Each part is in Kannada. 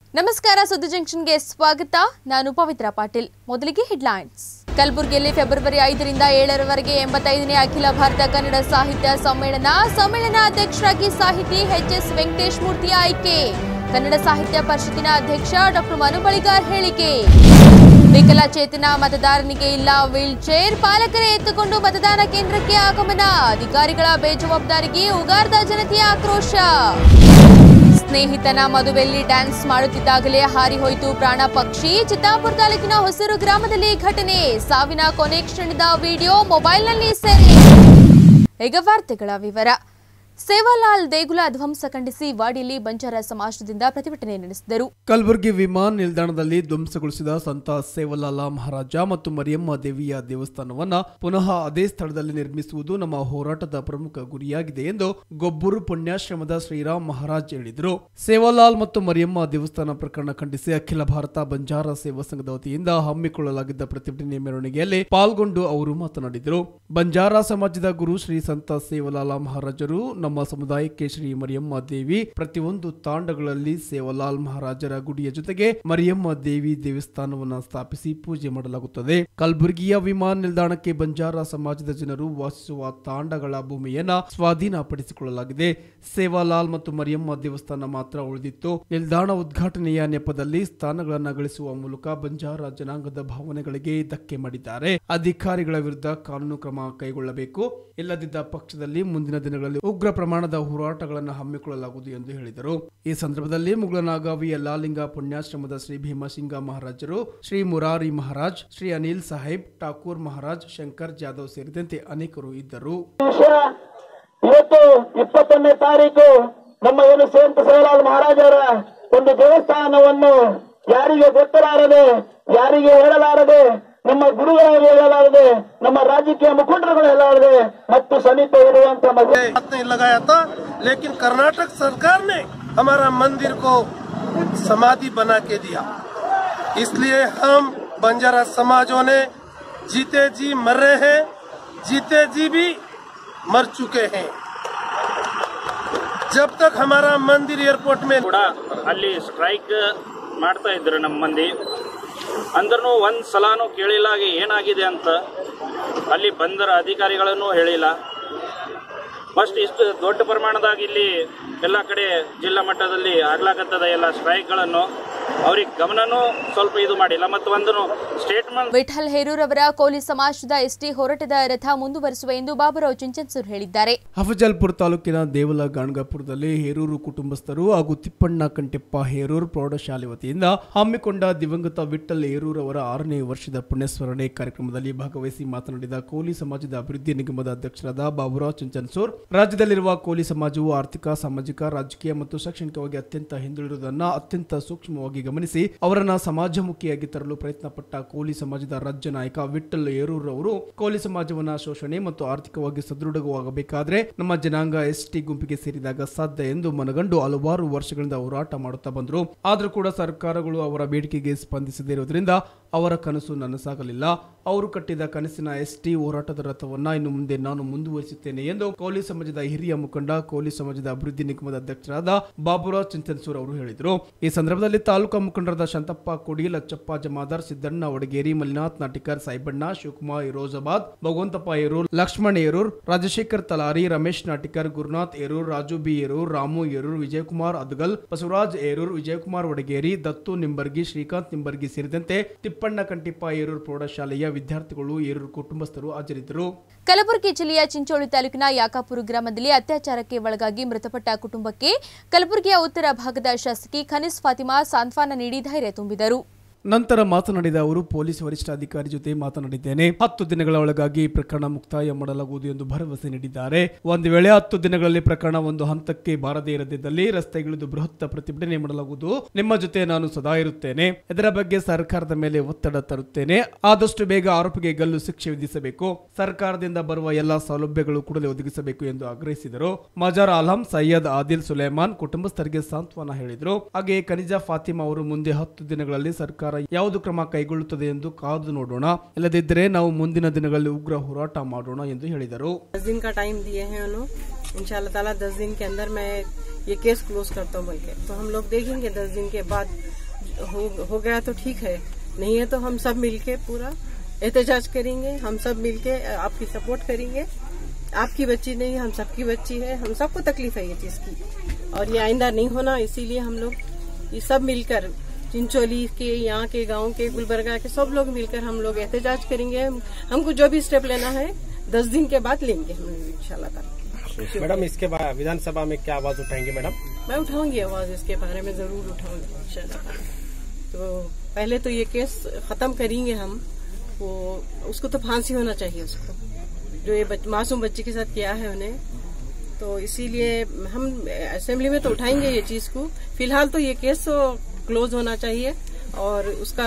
ನಮಸ್ಕಾರ ಸುದ್ದಿ ಜಂಕ್ಷನ್ಗೆ ಸ್ವಾಗತ ನಾನು ಪವಿತ್ರ ಪಾಟೀಲ್ ಮೊದಲಿಗೆ ಹೆಡ್ಲೈನ್ಸ್ ಕಲಬುರಗಿಯಲ್ಲಿ ಫೆಬ್ರವರಿ ಐದರಿಂದ ಏಳರವರೆಗೆ ಎಂಬತ್ತೈದನೇ ಅಖಿಲ ಭಾರತ ಕನ್ನಡ ಸಾಹಿತ್ಯ ಸಮ್ಮೇಳನ ಸಮ್ಮೇಳನ ಅಧ್ಯಕ್ಷರಾಗಿ ಸಾಹಿತಿ ಎಚ್ ಎಸ್ ವೆಂಕಟೇಶ್ ಮೂರ್ತಿ ಆಯ್ಕೆ ಕನ್ನಡ ಸಾಹಿತ್ಯ ಪರಿಷತ್ತಿನ ಅಧ್ಯಕ್ಷ ಡಾಕ್ಟರ್ ಮನು ಬಳಿಗಾರ್ ಹೇಳಿಕೆ ವಿಕಲಚೇತನ ಮತದಾರನಿಗೆ ಇಲ್ಲ ವೀಲ್ ಚೇರ್ ಪಾಲಕರೇ ಎತ್ತುಕೊಂಡು ಮತದಾನ ಕೇಂದ್ರಕ್ಕೆ ಆಗಮನ ಅಧಿಕಾರಿಗಳ ಬೇಜವಾಬ್ದಾರಿಗೆ ಉಗಾರ್ದ ಜನತೆಯ ಆಕ್ರೋಶ ಸ್ನೇಹಿತನ ಮದುವೆಯಲ್ಲಿ ಡ್ಯಾನ್ಸ್ ಮಾಡುತ್ತಿದ್ದಾಗಲೇ ಹಾರಿ ಹೋಯಿತು ಪ್ರಾಣ ಪಕ್ಷಿ ಚಿತ್ತಾಪುರ ತಾಲೂಕಿನ ಹೊಸೂರು ಗ್ರಾಮದಲ್ಲಿ ಘಟನೆ ಸಾವಿನ ಕೊನೆ ಕ್ಷಣದ ವಿಡಿಯೋ ಮೊಬೈಲ್ನಲ್ಲಿ ಸೆರೆ ಈಗ ವಾರ್ತೆಗಳ ವಿವರ ಸೇವಾಲಾಲ್ ದೇಗುಲ ಧ್ವಂಸ ಖಂಡಿಸಿ ವಾಡಿಯಲ್ಲಿ ಬಂಜಾರ ಸಮಾಜದಿಂದ ಪ್ರತಿಭಟನೆ ನಡೆಸಿದರು ಕಲಬುರಗಿ ವಿಮಾನ ನಿಲ್ದಾಣದಲ್ಲಿ ಧ್ವಂಸಗೊಳಿಸಿದ ಸಂತ ಸೇವಲಾಲ ಮಹಾರಾಜ ಮತ್ತು ಮರಿಯಮ್ಮ ದೇವಿಯ ದೇವಸ್ಥಾನವನ್ನ ಪುನಃ ಅದೇ ಸ್ಥಳದಲ್ಲಿ ನಿರ್ಮಿಸುವುದು ನಮ್ಮ ಹೋರಾಟದ ಪ್ರಮುಖ ಗುರಿಯಾಗಿದೆ ಎಂದು ಗೊಬ್ಬೂರು ಪುಣ್ಯಾಶ್ರಮದ ಶ್ರೀರಾಮ್ ಮಹಾರಾಜ್ ಹೇಳಿದರು ಸೇವಾಲಾಲ್ ಮತ್ತು ಮರಿಯಮ್ಮ ದೇವಸ್ಥಾನ ಪ್ರಕರಣ ಖಂಡಿಸಿ ಅಖಿಲ ಭಾರತ ಬಂಜಾರ ಸೇವಾ ಸಂಘದ ವತಿಯಿಂದ ಹಮ್ಮಿಕೊಳ್ಳಲಾಗಿದ್ದ ಪ್ರತಿಭಟನೆ ಮೆರವಣಿಗೆಯಲ್ಲಿ ಪಾಲ್ಗೊಂಡು ಅವರು ಮಾತನಾಡಿದರು ಬಂಜಾರ ಸಮಾಜದ ಗುರು ಶ್ರೀ ಸಂತ ಸೇವಲಾಲ ಮಹಾರಾಜರು ನಮ್ಮ ಸಮುದಾಯಕ್ಕೆ ಶ್ರೀ ಮರಿಯಮ್ಮ ದೇವಿ ಪ್ರತಿಯೊಂದು ತಾಂಡಗಳಲ್ಲಿ ಸೇವಲಾಲ್ ಮಹಾರಾಜರ ಗುಡಿಯ ಜೊತೆಗೆ ಮರಿಯಮ್ಮ ದೇವಿ ದೇವಸ್ಥಾನವನ್ನು ಸ್ಥಾಪಿಸಿ ಪೂಜೆ ಮಾಡಲಾಗುತ್ತದೆ ಕಲಬುರಗಿಯ ವಿಮಾನ ನಿಲ್ದಾಣಕ್ಕೆ ಬಂಜಾರ ಸಮಾಜದ ಜನರು ವಾಸಿಸುವ ತಾಂಡಗಳ ಭೂಮಿಯನ್ನ ಸ್ವಾಧೀನಪಡಿಸಿಕೊಳ್ಳಲಾಗಿದೆ ಸೇವಾಲಾಲ್ ಮತ್ತು ಮರಿಯಮ್ಮ ದೇವಸ್ಥಾನ ಮಾತ್ರ ಉಳಿದಿತ್ತು ನಿಲ್ದಾಣ ಉದ್ಘಾಟನೆಯ ನೆಪದಲ್ಲಿ ಸ್ಥಾನಗಳನ್ನು ಗಳಿಸುವ ಮೂಲಕ ಬಂಜಾರ ಜನಾಂಗದ ಭಾವನೆಗಳಿಗೆ ಧಕ್ಕೆ ಮಾಡಿದ್ದಾರೆ ಅಧಿಕಾರಿಗಳ ವಿರುದ್ಧ ಕಾನೂನು ಕ್ರಮ ಕೈಗೊಳ್ಳಬೇಕು ಇಲ್ಲದಿದ್ದ ಪಕ್ಷದಲ್ಲಿ ಮುಂದಿನ ದಿನಗಳಲ್ಲಿ ಉಗ್ರ ಪ್ರಮಾಣದ ಹೋರಾಟಗಳನ್ನು ಹಮ್ಮಿಕೊಳ್ಳಲಾಗುವುದು ಎಂದು ಹೇಳಿದರು ಈ ಸಂದರ್ಭದಲ್ಲಿ ಮುಗಳನಾಗಾವಿ ಯಲ್ಲಾಲಿಂಗ ಪುಣ್ಯಾಶ್ರಮದ ಶ್ರೀ ಭೀಮಸಿಂಗ ಮಹಾರಾಜರು ಶ್ರೀ ಮುರಾರಿ ಮಹಾರಾಜ್ ಶ್ರೀ ಅನಿಲ್ ಸಾಹೇಬ್ ಠಾಕೂರ್ ಮಹಾರಾಜ್ ಶಂಕರ್ ಜಾಧವ್ ಸೇರಿದಂತೆ ಅನೇಕರು ಇದ್ದರು ವಿಷಯ ಇವತ್ತು ಇಪ್ಪತ್ತೊಂದನೇ ತಾರೀಕು ನಮ್ಮ ಏನು ಸಂತ ಸೇವಲಾಲ್ ಮಹಾರಾಜರ ಒಂದು ದೇವಸ್ಥಾನವನ್ನು ಯಾರಿಗೆ ಗೊತ್ತಲಾರದೆ ಯಾರಿಗೆ ಹೇಳಲಾರದೆ ನಮ್ಮ ಗುರುಗಳಿಗೆ ಹೇಳಲಾರದೆ ನಮ್ಮ ರಾಜಕೀಯ ಮುಖಂಡರುಗಳು ಹೇಳಲಾರದೆ ಮತ್ತು ಸಮೀಪ ಇರುವಂತ ಮಹಿಳೆ हाथ नहीं लगाया था लेकिन कर्नाटक सरकार ने हमारा मंदिर को समाधि बना के दिया इसलिए हम बंजारा समाजों ने जीते जी मर रहे हैं जीते जी भी मर चुके हैं जब तक हमारा मंदिर एयरपोर्ट में ಕೂಡ ಅಲ್ಲಿ ಸ್ಟ್ರೈಕ್ ಮಾಡ್ತಾ ಇದ್ರು ನಮ್ಮ ಮಂದಿ ಅಂದ್ರೂ ಒಂದು ಸಲನೂ ಕೇಳಿಲ್ಲ ಏನಾಗಿದೆ ಅಂತ ಅಲ್ಲಿ ಬಂದರ ಅಧಿಕಾರಿಗಳನ್ನು ಹೇಳಿಲ್ಲ ಫಸ್ಟ್ ಇಷ್ಟು ದೊಡ್ಡ ಪ್ರಮಾಣದಾಗ ಇಲ್ಲಿ ಎಲ್ಲ ಕಡೆ ಜಿಲ್ಲಾ ಮಟ್ಟದಲ್ಲಿ ಆಗ್ಲಾಕತ್ತದ ಎಲ್ಲ ಸ್ಟ್ರೈಕ್ಗಳನ್ನು ಅವ್ರಿಗೆ ಗಮನನೂ ಸ್ವಲ್ಪ ಇದು ಮಾಡಿಲ್ಲ ಮತ್ತು ಒಂದು ಸ್ಟೇಟ್ಮೆಂಟ್ ವಿಠಲ್ ಹೇರೂರ್ ಅವರ ಕೋಲಿ ಸಮಾಜದ ಎಸ್ಟಿ ಹೋರಾಟದ ರಥ ಮುಂದುವರಿಸುವ ಎಂದು ಬಾಬುರಾವ್ ಚಿಂಚನ್ಸೂರ್ ಹೇಳಿದ್ದಾರೆ ಅಫಜಲ್ಪುರ ತಾಲೂಕಿನ ದೇವಲ ಗಾಣಗಾಪುರದಲ್ಲಿ ಹೇರೂರು ಕುಟುಂಬಸ್ಥರು ಹಾಗೂ ತಿಪ್ಪಣ್ಣ ಕಂಟೆಪ್ಪ ಹೇರೂರು ಪ್ರೌಢಶಾಲೆ ವತಿಯಿಂದ ಹಮ್ಮಿಕೊಂಡ ದಿವಂಗತ ವಿಠಲ್ ಹೇರೂರ್ ಅವರ ಆರನೇ ವರ್ಷದ ಪುಣ್ಯಸ್ಮರಣೆ ಕಾರ್ಯಕ್ರಮದಲ್ಲಿ ಭಾಗವಹಿಸಿ ಮಾತನಾಡಿದ ಕೋಲಿ ಸಮಾಜದ ಅಭಿವೃದ್ಧಿ ನಿಗಮದ ಅಧ್ಯಕ್ಷರಾದ ಬಾಬುರಾವ್ ಚಂಚನ್ಸೂರ್ ರಾಜ್ಯದಲ್ಲಿರುವ ಕೋಲಿ ಸಮಾಜವು ಆರ್ಥಿಕ ಸಾಮಾಜಿಕ ರಾಜಕೀಯ ಮತ್ತು ಶೈಕ್ಷಣಿಕವಾಗಿ ಅತ್ಯಂತ ಹಿಂದುಳಿರುವುದನ್ನು ಅತ್ಯಂತ ಸೂಕ್ಷ್ಮವಾಗಿ ಗಮನಿಸಿ ಅವರನ್ನ ಸಮಾಜಮುಖಿಯಾಗಿ ತರಲು ಪ್ರಯತ್ನ ಪಟ್ಟ ಕೋಲಿ ಸಮಾಜದ ರಾಜ್ಯ ನಾಯಕ ವಿಠಲ್ ಏರೂರ್ ಅವರು ಕೋಲಿ ಸಮಾಜವನ್ನ ಶೋಷಣೆ ಮತ್ತು ಆರ್ಥಿಕವಾಗಿ ಸದೃಢವಾಗಬೇಕಾದ್ರೆ ನಮ್ಮ ಜನಾಂಗ ಎಸ್ಟಿ ಗುಂಪಿಗೆ ಸೇರಿದಾಗ ಸಾಧ್ಯ ಎಂದು ಮನಗಂಡು ಹಲವಾರು ವರ್ಷಗಳಿಂದ ಹೋರಾಟ ಮಾಡುತ್ತಾ ಬಂದರು ಆದರೂ ಕೂಡ ಸರ್ಕಾರಗಳು ಅವರ ಬೇಡಿಕೆಗೆ ಸ್ಪಂದಿಸದೇ ಇರುವುದರಿಂದ ಅವರ ಕನಸು ನನಸಾಗಲಿಲ್ಲ ಅವರು ಕಟ್ಟಿದ ಕನಸಿನ ಎಸ್ಟಿ ಹೋರಾಟದ ರಥವನ್ನ ಇನ್ನು ಮುಂದೆ ನಾನು ಮುಂದುವರಿಸುತ್ತೇನೆ ಎಂದು ಕೋಲಿ ಸಮಾಜದ ಹಿರಿಯ ಮುಖಂಡ ಕೋಲಿ ಸಮಾಜದ ಅಭಿವೃದ್ಧಿ ನಿಗಮದ ಅಧ್ಯಕ್ಷರಾದ ಬಾಬುರಾವ್ ಚಿಂಚನ್ಸೂರ್ ಅವರು ಹೇಳಿದರು ಈ ಸಂದರ್ಭದಲ್ಲಿ ತಾಲೂಕಾ ಮುಖಂಡರಾದ ಶಾಂತಪ್ಪ ಕೊಡಿ ಲಚ್ಚಪ್ಪ ಜಮಾದಾರ್ ಸಿದ್ದಣ್ಣ ವಡಗೇರಿ ಮಲ್ಲಿನಾಥ್ ನಾಟಿಕರ್ ಸಾಯಿಬಣ್ಣ ಶಿವಕುಮಾರ್ ಇರೋಜಾಬಾದ್ ಭಗವಂತಪ್ಪ ಏರೂರ್ ಲಕ್ಷ್ಮಣ್ ಏರೂರ್ ರಾಜಶೇಖರ್ ತಲಾರಿ ರಮೇಶ್ ನಾಟಿಕರ್ ಗುರುನಾಥ್ ಏರೂರ್ ರಾಜು ಬಿ ಏರೂರ್ ರಾಮು ಏರೂರ್ ವಿಜಯಕುಮಾರ್ ಅದ್ಗಲ್ ಬಸವರಾಜ್ ಏರೂರ್ ವಿಜಯಕುಮಾರ್ ವಡಗೇರಿ ದತ್ತು ನಿಂಬರ್ಗಿ ಶ್ರೀಕಾಂತ್ ನಿಂಬರ್ಗಿ ಸೇರಿದಂತೆ ತಿಪ್ಪಣ್ಣ ಕಂಟಿಪ್ಪ ಏರೂರ್ ಪ್ರೌಢಶಾಲೆಯ ವಿದ್ಯಾರ್ಥಿಗಳು ಏರೂರ್ ಕುಟುಂಬಸ್ಥರು ಹಾಜರಿದ್ದರು ಕಲಬುರಗಿ ಜಿಲ್ಲೆಯ ಚಿಂಚೋಳಿ ತಾಲೂಕಿನ ಯಾಕಾಪುರ ಗ್ರಾಮದಲ್ಲಿ ಅತ್ಯಾಚಾರಕ್ಕೆ ಒಳಗಾಗಿ ಮೃತಪಟ್ಟ ಕುಟುಂಬಕ್ಕೆ ಕಲಬುರಗಿಯ ಉತ್ತರ ಭಾಗದ ಶಾಸಕಿ ಖನಿಸ್ ಫಾತಿಮಾ ಸಾಂತ್ವನ ನೀಡಿ ಧೈರ್ಯ ತುಂಬಿದರು ನಂತರ ಮಾತನಾಡಿದ ಅವರು ಪೊಲೀಸ್ ವರಿಷ್ಠಾಧಿಕಾರಿ ಜೊತೆ ಮಾತನಾಡಿದ್ದೇನೆ ಹತ್ತು ದಿನಗಳ ಒಳಗಾಗಿ ಈ ಪ್ರಕರಣ ಮುಕ್ತಾಯ ಮಾಡಲಾಗುವುದು ಎಂದು ಭರವಸೆ ನೀಡಿದ್ದಾರೆ ಒಂದು ವೇಳೆ ಹತ್ತು ದಿನಗಳಲ್ಲಿ ಪ್ರಕರಣ ಒಂದು ಹಂತಕ್ಕೆ ಬಾರದೇ ಇರದಿದ್ದಲ್ಲಿ ರಸ್ತೆಗಿಳಿದು ಬೃಹತ್ ಪ್ರತಿಭಟನೆ ಮಾಡಲಾಗುವುದು ನಿಮ್ಮ ಜೊತೆ ನಾನು ಸದಾ ಇರುತ್ತೇನೆ ಇದರ ಬಗ್ಗೆ ಸರ್ಕಾರದ ಮೇಲೆ ಒತ್ತಡ ತರುತ್ತೇನೆ ಆದಷ್ಟು ಬೇಗ ಆರೋಪಿಗೆ ಗಲ್ಲು ಶಿಕ್ಷೆ ವಿಧಿಸಬೇಕು ಸರ್ಕಾರದಿಂದ ಬರುವ ಎಲ್ಲಾ ಸೌಲಭ್ಯಗಳು ಕೂಡಲೇ ಒದಗಿಸಬೇಕು ಎಂದು ಆಗ್ರಹಿಸಿದರು ಮಜಾರ್ ಆಲಂ ಸೈಯದ್ ಆದಿಲ್ ಸುಲೇಮಾನ್ ಕುಟುಂಬಸ್ಥರಿಗೆ ಸಾಂತ್ವನ ಹೇಳಿದರು ಹಾಗೆಯೇ ಖನಿಜಾ ಫಾತಿಮಾ ಅವರು ಮುಂದೆ ಹತ್ತು ದಿನಗಳಲ್ಲಿ ಸರ್ಕಾರ ಸರ್ಕಾರ ಯಾವುದು ಕ್ರಮ ಕೈಗೊಳ್ಳುತ್ತದೆ ಎಂದು ಕಾದು ನೋಡೋಣ ಇಲ್ಲದಿದ್ದರೆ ನಾವು ಮುಂದಿನ ದಿನಗಳಲ್ಲಿ ಉಗ್ರ ಹೋರಾಟ ಮಾಡೋಣ ಎಂದು ಹೇಳಿದರು दस दिन का टाइम दिए हैं उन्होंने इंशाल्लाह ताला दस दिन के अंदर मैं ये केस क्लोज करता हूँ बोल के तो हम लोग देखेंगे दस दिन के बाद हो, हो गया तो ठीक है नहीं है तो हम सब मिलके पूरा एहतजाज करेंगे हम सब मिलके आपकी सपोर्ट करेंगे आपकी बच्ची नहीं हम सबकी बच्ची है हम सबको तकलीफ है ये चीज की और ये आइंदा नहीं होना इसीलिए हम लोग ये सब मिलकर चिंचोली के यहाँ के गांव के गुलबर्गा के सब लोग मिलकर हम लोग एहतजाज करेंगे हमको जो भी स्टेप लेना है दस दिन के बाद लेंगे हम लोग इंशाल्लाह ताला मैडम इसके बाद विधानसभा में क्या आवाज उठाएंगे मैडम मैं उठाऊंगी आवाज इसके बारे में जरूर उठाऊंगी इंशाल्लाह ताला। तो पहले तो ये केस खत्म करेंगे हम वो उसको तो फांसी होना चाहिए उसको जो ये बच, मासूम बच्चे के साथ किया है उन्हें तो इसीलिए हम असेंबली में तो उठाएंगे ये चीज को फिलहाल तो ये केस तो क्लोज होना चाहिए और उसका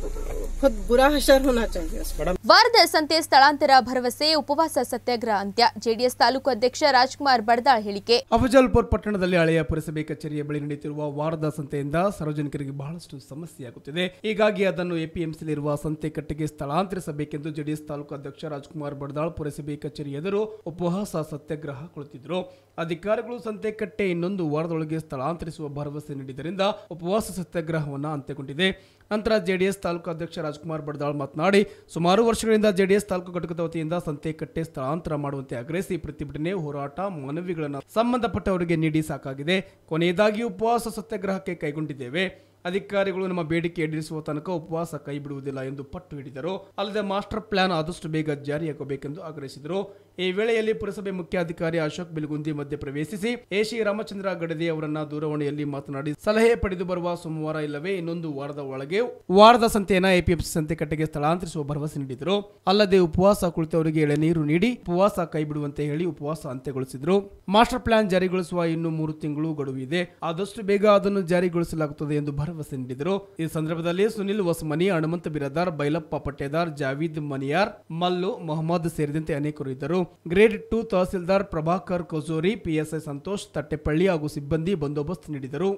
खुद बुरा हशर होना चाहिए उसको ವಾರದ ಸಂತೆ ಸ್ಥಳಾಂತರ ಭರವಸೆ ಉಪವಾಸ ಸತ್ಯಾಗ್ರಹ ಅಂತ್ಯ ಜೆಡಿಎಸ್ ತಾಲೂಕು ಅಧ್ಯಕ್ಷ ರಾಜ್ಕುಮಾರ್ ಬಡ್ದಾಳ್ ಹೇಳಿಕೆ ಅಫಜಲ್ಪುರ್ ಪಟ್ಟಣದಲ್ಲಿ ಹಳೆಯ ಪುರಸಭೆ ಕಚೇರಿಯ ಬಳಿ ನಡೆಯುತ್ತಿರುವ ವಾರದ ಸಂತೆಯಿಂದ ಸಾರ್ವಜನಿಕರಿಗೆ ಬಹಳಷ್ಟು ಸಮಸ್ಯೆಯಾಗುತ್ತಿದೆ ಹೀಗಾಗಿ ಅದನ್ನು ಎಪಿಎಂಸಿಯಲ್ಲಿರುವ ಸಂತೆ ಕಟ್ಟೆಗೆ ಸ್ಥಳಾಂತರಿಸಬೇಕೆಂದು ಜೆಡಿಎಸ್ ತಾಲೂಕು ಅಧ್ಯಕ್ಷ ರಾಜ್ಕುಮಾರ್ ಬಡ್ದಾಳ್ ಪುರಸಭೆ ಕಚೇರಿ ಎದುರು ಉಪವಾಸ ಸತ್ಯಾಗ್ರಹ ಕುಳಿತಿದ್ರು ಅಧಿಕಾರಿಗಳು ಸಂತೆ ಕಟ್ಟೆ ಇನ್ನೊಂದು ವಾರದೊಳಗೆ ಸ್ಥಳಾಂತರಿಸುವ ಭರವಸೆ ನೀಡಿದ್ದರಿಂದ ಉಪವಾಸ ಸತ್ಯಾಗ್ರಹವನ್ನು ಅಂತ್ಯಗೊಂಡಿದೆ ನಂತರ ಜೆಡಿಎಸ್ ತಾಲೂಕು ಅಧ್ಯಕ್ಷ ರಾಜ್ಕುಮಾರ್ ಬಡ್ದಾಳ್ ಮಾತನಾಡಿ ಸುಮಾರು ವರ್ಷಗಳಿಂದ ಜೆಡಿಎಸ್ ತಾಲೂಕು ಘಟಕದ ವತಿಯಿಂದ ಸಂತೆ ಕಟ್ಟೆ ಸ್ಥಳಾಂತರ ಮಾಡುವಂತೆ ಆಗ್ರಹಿಸಿ ಪ್ರತಿಭಟನೆ ಹೋರಾಟ ಮನವಿಗಳನ್ನು ಸಂಬಂಧಪಟ್ಟವರಿಗೆ ನೀಡಿ ಸಾಕಾಗಿದೆ ಕೊನೆಯದಾಗಿ ಉಪವಾಸ ಸತ್ಯಾಗ್ರಹಕ್ಕೆ ಕೈಗೊಂಡಿದ್ದೇವೆ ಅಧಿಕಾರಿಗಳು ನಮ್ಮ ಬೇಡಿಕೆ ಈಡೇರಿಸುವ ತನಕ ಉಪವಾಸ ಕೈ ಬಿಡುವುದಿಲ್ಲ ಎಂದು ಪಟ್ಟು ಹಿಡಿದರು ಅಲ್ಲದೆ ಮಾಸ್ಟರ್ ಪ್ಲಾನ್ ಆದಷ್ಟು ಬೇಗ ಜಾರಿಯಾಗಬೇಕೆಂದು ಆಗ್ರಹಿಸಿದರು ಈ ವೇಳೆಯಲ್ಲಿ ಪುರಸಭೆ ಮುಖ್ಯಾಧಿಕಾರಿ ಅಶೋಕ್ ಬಿಲ್ಗುಂದಿ ಮಧ್ಯೆ ಪ್ರವೇಶಿಸಿ ಎಸಿ ರಾಮಚಂದ್ರ ಗಡದೆ ಅವರನ್ನ ದೂರವಾಣಿಯಲ್ಲಿ ಮಾತನಾಡಿ ಸಲಹೆ ಪಡೆದು ಬರುವ ಸೋಮವಾರ ಇಲ್ಲವೇ ಇನ್ನೊಂದು ವಾರದ ಒಳಗೆ ವಾರದ ಸಂತೆಯನ್ನ ಎಪಿಎಂಸಿ ಸಂತೆ ಕಟ್ಟೆಗೆ ಸ್ಥಳಾಂತರಿಸುವ ಭರವಸೆ ನೀಡಿದರು ಅಲ್ಲದೆ ಉಪವಾಸ ಕುಳಿತವರಿಗೆ ಎಳೆನೀರು ನೀಡಿ ಉಪವಾಸ ಕೈ ಬಿಡುವಂತೆ ಹೇಳಿ ಉಪವಾಸ ಅಂತ್ಯಗೊಳಿಸಿದರು ಮಾಸ್ಟರ್ ಪ್ಲಾನ್ ಜಾರಿಗೊಳಿಸುವ ಇನ್ನು ಮೂರು ತಿಂಗಳು ಗಡುವು ಇದೆ ಆದಷ್ಟು ಬೇಗ ಅದನ್ನು ಜಾರಿಗೊಳಿಸಲಾಗುತ್ತದೆ ಎಂದು ಭರವಸೆ ನೀಡಿದರು ಈ ಸಂದರ್ಭದಲ್ಲಿ ಸುನಿಲ್ ವಸ್ಮನಿ ಹನುಮಂತ ಬಿರದಾರ್ ಬೈಲಪ್ಪ ಪಟ್ಟೇದಾರ್ ಜಾವೀದ್ ಮನಿಯಾರ್ ಮಲ್ಲು ಮೊಹಮ್ಮದ್ ಸೇರಿದಂತೆ ಅನೇಕರು ಇದ್ದರು grade two tahsildar Prabhakar Kojori PSI Santosh Tattepalli ಹಾಗೂ ಸಿಬ್ಬಂದಿ ಬಂದೋಬಸ್ತ್ ನೀಡಿದರು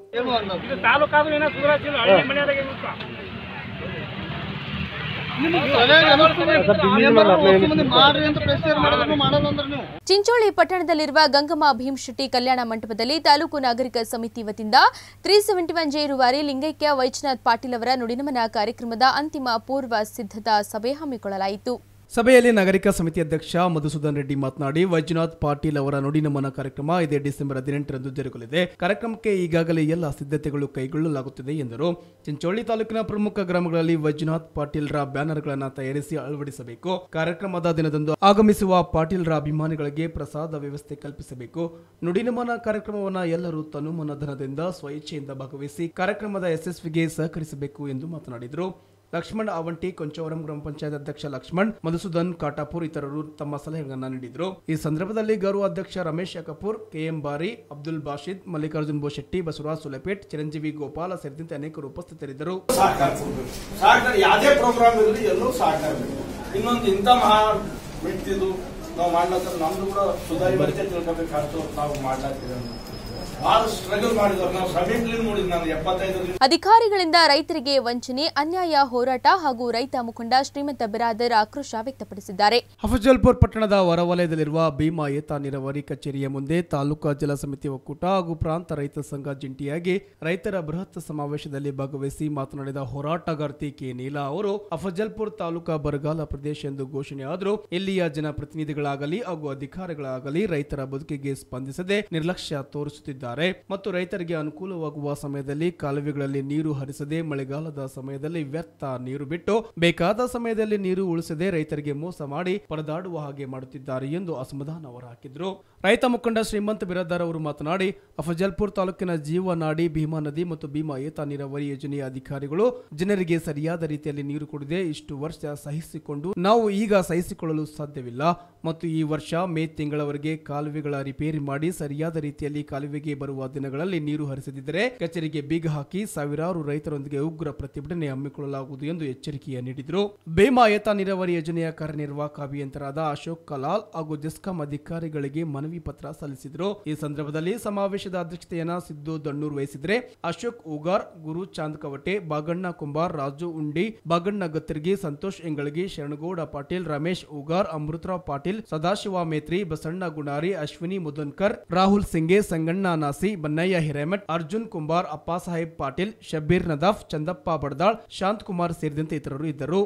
ಚಿಂಚೋಳಿ ಪಟ್ಟಣದಲ್ಲಿರುವ ಗಂಗಮ್ಮ ಭೀಮಶೆಟ್ಟಿ ಕಲ್ಯಾಣ ಮಂಟಪದಲ್ಲಿ ತಾಲೂಕು ನಾಗರಿಕ ಸಮಿತಿ ವತಿಯಿಂದ ತ್ರೀ ಸೆವೆಂಟಿ ಒನ್ ಜೆ ರೂವಾರಿ ಲಿಂಗೈಕ್ಯ ವೈಜನಾಥ್ ಪಾಟೀಲ್ ಅವರ ನುಡಿನಮನ ಕಾರ್ಯಕ್ರಮದ ಅಂತಿಮ ಪೂರ್ವ ಸಿದ್ಧತಾ ಸಭೆ ಹಮ್ಮಿಕೊಳ್ಳಲಾಯಿತು ಸಭೆಯಲ್ಲಿ ನಾಗರಿಕ ಸಮಿತಿ ಅಧ್ಯಕ್ಷ ಮಧುಸೂದನ್ ರೆಡ್ಡಿ ಮಾತನಾಡಿ ವೈದ್ಯನಾಥ್ ಪಾಟೀಲ್ ಅವರ ನುಡಿನಮನ ಕಾರ್ಯಕ್ರಮ ಇದೇ ಡಿಸೆಂಬರ್ ಹದಿನೆಂಟರಂದು ಜರುಗಲಿದೆ ಕಾರ್ಯಕ್ರಮಕ್ಕೆ ಈಗಾಗಲೇ ಎಲ್ಲ ಸಿದ್ಧತೆಗಳು ಕೈಗೊಳ್ಳಲಾಗುತ್ತಿದೆ ಎಂದರು ಚಿಂಚೋಳಿ ತಾಲೂಕಿನ ಪ್ರಮುಖ ಗ್ರಾಮಗಳಲ್ಲಿ ವೈದ್ಯನಾಥ್ ಪಾಟೀಲ್ರ ಬ್ಯಾನರ್ಗಳನ್ನು ತಯಾರಿಸಿ ಅಳವಡಿಸಬೇಕು ಕಾರ್ಯಕ್ರಮದ ದಿನದಂದು ಆಗಮಿಸುವ ಪಾಟೀಲ್ರ ಅಭಿಮಾನಿಗಳಿಗೆ ಪ್ರಸಾದ ವ್ಯವಸ್ಥೆ ಕಲ್ಪಿಸಬೇಕು ನುಡಿನಮನ ಕಾರ್ಯಕ್ರಮವನ್ನು ಎಲ್ಲರೂ ತನುಮನಧನದಿಂದ ಸ್ವಇಚ್ಛೆಯಿಂದ ಭಾಗವಹಿಸಿ ಕಾರ್ಯಕ್ರಮದ ಯಶಸ್ವಿಗೆ ಸಹಕರಿಸಬೇಕು ಎಂದು ಮಾತನಾಡಿದರು ಲಕ್ಷ್ಮಣ್ ಅವಂಟಿ ಕೊಂಚವರಂ ಗ್ರಾಮ ಪಂಚಾಯತ್ ಅಧ್ಯಕ್ಷ ಲಕ್ಷ್ಮಣ್ ಮಧುಸೂದನ್ ಕಾಟಾಪುರ್ ಇತರರು ತಮ್ಮ ಸಲಹೆಗಳನ್ನು ನೀಡಿದರು ಈ ಸಂದರ್ಭದಲ್ಲಿ ಗೌರವ ಅಧ್ಯಕ್ಷ ರಮೇಶ್ ಕಪೂರ್ ಕೆಎಂ ಬಾರಿ ಅಬ್ದುಲ್ ಬಾಷಿದ್ ಮಲ್ಲಿಕಾರ್ಜುನ್ ಬೋಶೆಟ್ಟಿ ಬಸವರಾಜ್ ಸುಲೆಪೇಟ್ ಚಿರಂಜೀವಿ ಗೋಪಾಲ ಸೇರಿದಂತೆ ಅನೇಕರು ಉಪಸ್ಥಿತರಿದ್ದರು ಸಹಕಾರ ಕೊಡ್ಬೇಕು ಸಹಕಾರ ಯಾವುದೇ ಪ್ರೋಗ್ರಾಮ್ ಇರಲಿ ಎಲ್ಲರೂ ಸಹಕಾರ ಬೇಕು ಇನ್ನೊಂದು ಇಂಥ ಮಹಾ ವ್ಯಕ್ತಿದು ನಾವು ಮಾಡ್ಲತ್ತ ನಮ್ದು ಕೂಡ ಸುಧಾರಿತ ತಿಳ್ಕೊಬೇಕಾಗ್ತು ನಾವು ಮಾಡ್ಲಾಗ್ತೀವಿ ಭಾಳ ಸ್ಟ್ರಗಲ್ ಮಾಡಿದವ್ರು ನಾವು ಸಮೀಪಲಿ ನೋಡಿದ್ ನಾನು ಎಪ್ಪತ್ತೈದರಲ್ಲಿ ಅಧಿಕಾರಿಗಳಿಂದ ರೈತರಿಗೆ ವಂಚನೆ ಅನ್ಯಾಯ ಹೋರಾಟ ಹಾಗೂ ರೈತ ಮುಖಂಡ ಶ್ರೀಮಂತ ಬಿರಾದರ್ ಆಕ್ರೋಶ ವ್ಯಕ್ತಪಡಿಸಿದ್ದಾರೆ ಅಫಜಲ್ಪುರ್ ಪಟ್ಟಣದ ಹೊರವಲಯದಲ್ಲಿರುವ ಭೀಮಾ ಏತ ನೀರಾವರಿ ಕಚೇರಿಯ ಮುಂದೆ ತಾಲೂಕಾ ಜಲ ಸಮಿತಿ ಒಕ್ಕೂಟ ಹಾಗೂ ಪ್ರಾಂತ ರೈತ ಸಂಘ ಜಂಟಿಯಾಗಿ ರೈತರ ಬೃಹತ್ ಸಮಾವೇಶದಲ್ಲಿ ಭಾಗವಹಿಸಿ ಮಾತನಾಡಿದ ಹೋರಾಟಗಾರ್ತಿ ಕೆ ನೀಲಾ ಅವರು ಅಫಜಲ್ಪುರ್ ತಾಲೂಕಾ ಬರಗಾಲ ಪ್ರದೇಶ ಎಂದು ಘೋಷಣೆ ಆದರೂ ಇಲ್ಲಿಯ ಜನಪ್ರತಿನಿಧಿಗಳಾಗಲಿ ಹಾಗೂ ಅಧಿಕಾರಿಗಳಾಗಲಿ ರೈತರ ಬದುಕಿಗೆ ಸ್ಪಂದಿಸದೆ ನಿರ್ಲಕ್ಷ್ಯ ತೋರಿಸುತ್ತಿದ್ದಾರೆ ಮತ್ತು ರೈತರಿಗೆ ಅನುಕೂಲವಾಗುವ ಸಮಯದಲ್ಲಿ ಕಾಲುವೆಗಳಲ್ಲಿ ನೀರು ಹರಿಸದೆ ಮಳೆಗಾಲದ ಸಮಯದಲ್ಲಿ ವ್ಯರ್ಥ ನೀರು ಬಿಟ್ಟು ಬೇಕಾದ ಸಮಯದಲ್ಲಿ ನೀರು ಉಳಿಸದೆ ರೈತರಿಗೆ ಮೋಸ ಮಾಡಿ ಪರದಾಡುವ ಹಾಗೆ ಮಾಡುತ್ತಿದ್ದಾರೆ ಎಂದು ಅಸಮಾಧಾನ ಹೊರಹಾಕಿದ್ರು ರೈತ ಮುಖಂಡ ಶ್ರೀಮಂತ ಬಿರಾದಾರ್ ಅವರು ಮಾತನಾಡಿ ಅಫಜಲ್ಪುರ್ ತಾಲೂಕಿನ ಜೀವನಾಡಿ ಭೀಮಾ ನದಿ ಮತ್ತು ಭೀಮಾ ಏತ ನೀರಾವರಿ ಯೋಜನೆಯ ಅಧಿಕಾರಿಗಳು ಜನರಿಗೆ ಸರಿಯಾದ ರೀತಿಯಲ್ಲಿ ನೀರು ಕೊಡದೆ ಇಷ್ಟು ವರ್ಷ ಸಹಿಸಿಕೊಂಡು ನಾವು ಈಗ ಸಹಿಸಿಕೊಳ್ಳಲು ಸಾಧ್ಯವಿಲ್ಲ ಮತ್ತು ಈ ವರ್ಷ ಮೇ ತಿಂಗಳವರೆಗೆ ಕಾಲುವೆಗಳ ರಿಪೇರಿ ಮಾಡಿ ಸರಿಯಾದ ರೀತಿಯಲ್ಲಿ ಕಾಲುವೆಗೆ ಬರುವ ದಿನಗಳಲ್ಲಿ ನೀರು ಹರಿಸದಿದ್ದರೆ ಕಚೇರಿಗೆ ಬೀಗ ಹಾಕಿ ಸಾವಿರಾರು ರೈತರೊಂದಿಗೆ ಉಗ್ರ ಪ್ರತಿಭಟನೆ ಹಮ್ಮಿಕೊಳ್ಳಲಾಗುವುದು ಎಂದು ಎಚ್ಚರಿಕೆಯ ನೀಡಿದರು ಬೇಮಾ ಏತ ನೀರಾವರಿ ಯೋಜನೆಯ ಕಾರ್ಯನಿರ್ವಾಹಕ ಅಭಿಯಂತರಾದ ಅಶೋಕ್ ಕಲಾಲ್ ಹಾಗೂ ಜೆಸ್ಕಾಂ ಅಧಿಕಾರಿಗಳಿಗೆ ಮನವಿ ಪತ್ರ ಸಲ್ಲಿಸಿದರು ಈ ಸಂದರ್ಭದಲ್ಲಿ ಸಮಾವೇಶದ ಅಧ್ಯಕ್ಷತೆಯನ್ನ ಸಿದ್ದು ದಣ್ಣೂರ್ ವಹಿಸಿದ್ರೆ ಅಶೋಕ್ ಉಗಾರ್ ಗುರು ಚಾಂದ್ ಕವಟೆ ಬಾಗಣ್ಣ ಕುಂಬಾರ್ ರಾಜು ಉಂಡಿ ಬಾಗಣ್ಣ ಗತ್ತರ್ಗಿ ಸಂತೋಷ್ ಎಂಗಳಗಿ ಶರಣಗೌಡ ಪಾಟೀಲ್ ರಮೇಶ್ ಉಗಾರ್ ಅಮೃತರಾವ್ ಪಾಟೀಲ್ ಸದಾಶಿವ ಮೇತ್ರಿ ಬಸಣ್ಣ ಗುಣಾರಿ ಅಶ್ವಿನಿ ಮುದನ್ಕರ್ ರಾಹುಲ್ ಸಿಂಗೆ ಸಂಗಣ್ಣ ನಾಸಿ ಬನ್ನಯ್ಯ ಹಿರೇಮಠ್ ಅರ್ಜುನ್ ಕುಂಬಾರ್ ಅಪ್ಪ ಸಾಹೇಬ್ ಪಾಟೀಲ್ ಶಬ್ಬೀರ್ ನದಾಫ್ ಚಂದಪ್ಪ ಬಡದಾಳ್ ಶಾಂತ್ ಕುಮಾರ್ ಸೇರಿದಂತೆ ಇತರರು ಇದ್ದರು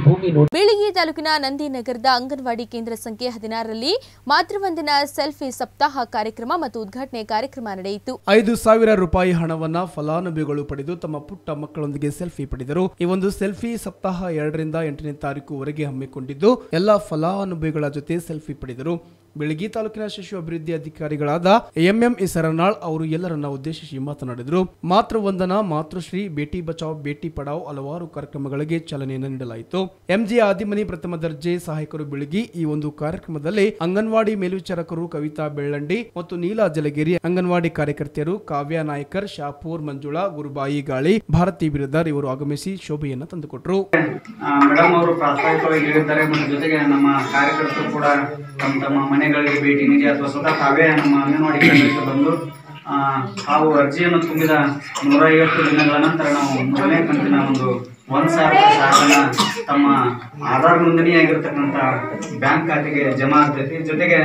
ಬೀಳಿಗಿ ತಾಲೂಕಿನ ನಂದಿನಗರದ ಅಂಗನವಾಡಿ ಕೇಂದ್ರ ಸಂಖ್ಯೆ ಹದಿನಾರರಲ್ಲಿ ಮಾತೃವಂದನಾ ಸೆಲ್ಫಿ ಸಪ್ತಾಹ ಕಾರ್ಯಕ್ರಮ ಮತ್ತು ಉದ್ಘಾಟನೆ ಕಾರ್ಯಕ್ರಮ ನಡೆಯಿತು ಐದು ಸಾವಿರ ರೂಪಾಯಿ ಹಣವನ್ನ ಫಲಾನುಭವಿಗಳು ಪಡೆದು ತಮ್ಮ ಪುಟ್ಟ ಮಕ್ಕಳೊಂದಿಗೆ ಸೆಲ್ಫಿ ಪಡೆದರು ಈ ಒಂದು ಸೆಲ್ಫಿ ಸಪ್ತಾಹ ಎರಡರಿಂದ ಎಂಟನೇ ತಾರೀಕುವರೆಗೆ ಹಮ್ಮಿಕೊಂಡಿದ್ದು ಎಲ್ಲ ಫಲಾನುಭವಿಗಳ ಜೊತೆ ಸೆಲ್ಫಿ ಪಡೆದರು ಬೆಳಗಿ ತಾಲೂಕಿನ ಶಿಶು ಅಭಿವೃದ್ಧಿ ಅಧಿಕಾರಿಗಳಾದ ಎಂಎಂ ಇಸರನಾಳ್ ಅವರು ಎಲ್ಲರನ್ನ ಉದ್ದೇಶಿಸಿ ಮಾತನಾಡಿದರು ಮಾತೃವಂದನಾ ಮಾತೃಶ್ರೀ ಬೇಟಿ ಬಚಾವ್ ಬೇಟಿ ಪಡಾವ್ ಹಲವಾರು ಕಾರ್ಯಕ್ರಮಗಳಿಗೆ ಚಾಲನೆಯನ್ನು ನೀಡಲಾಯಿತು ಎಂಜಿ ಆದಿಮನಿ ಪ್ರಥಮ ದರ್ಜೆ ಸಹಾಯಕರು ಬೆಳಗಿ ಈ ಒಂದು ಕಾರ್ಯಕ್ರಮದಲ್ಲಿ ಅಂಗನವಾಡಿ ಮೇಲ್ವಿಚಾರಕರು ಕವಿತಾ ಬೆಳ್ಳಂಡಿ ಮತ್ತು ನೀಲಾ ಜಲಗಿರಿ ಅಂಗನವಾಡಿ ಕಾರ್ಯಕರ್ತೆಯರು ಕಾವ್ಯ ನಾಯ್ಕರ್ ಶಾಪೂರ್ ಮಂಜುಳಾ ಗುರುಬಾಯಿ ಗಾಳಿ ಭಾರತಿ ಬಿರದಾರ್ ಇವರು ಆಗಮಿಸಿ ಶೋಭೆಯನ್ನು ತಂದುಕೊಟ್ರು ಮೇಡಮ್ ಅವರು ಪ್ರಾಸ್ತಾವಿಕವಾಗಿ ಹೇಳಿದ್ದಾರೆ ಮತ್ತು ಜೊತೆಗೆ ನಮ್ಮ ಕಾರ್ಯಕರ್ತರು ಕೂಡ ತಮ್ಮ ತಮ್ಮ ಮನೆಗಳಿಗೆ ಭೇಟಿ ನೀಡಿ ಅಥವಾ ಸ್ವತಃ ತಾವೇ ನಮ್ಮ ಅಂಗನವಾಡಿ ಕೇಂದ್ರಕ್ಕೆ ಬಂದು ಆ, ತಾವು ಅರ್ಜಿಯನ್ನು ತುಂಬಿದ ನೂರ ಐವತ್ತು ದಿನಗಳ ನಂತರ ನಾವು ಮೂರನೇ ಕಂತಿನ ಒಂದು ಒಂದ್ ಸಾವಿರ ಸಾಲನ ತಮ್ಮ ಆಧಾರ್ ನೋಂದಣಿಯಾಗಿರ್ತಕ್ಕಂಥ ಬ್ಯಾಂಕ್ ಖಾತೆಗೆ ಜಮಾ ಆಗ್ತೈತಿ ಜೊತೆಗೆ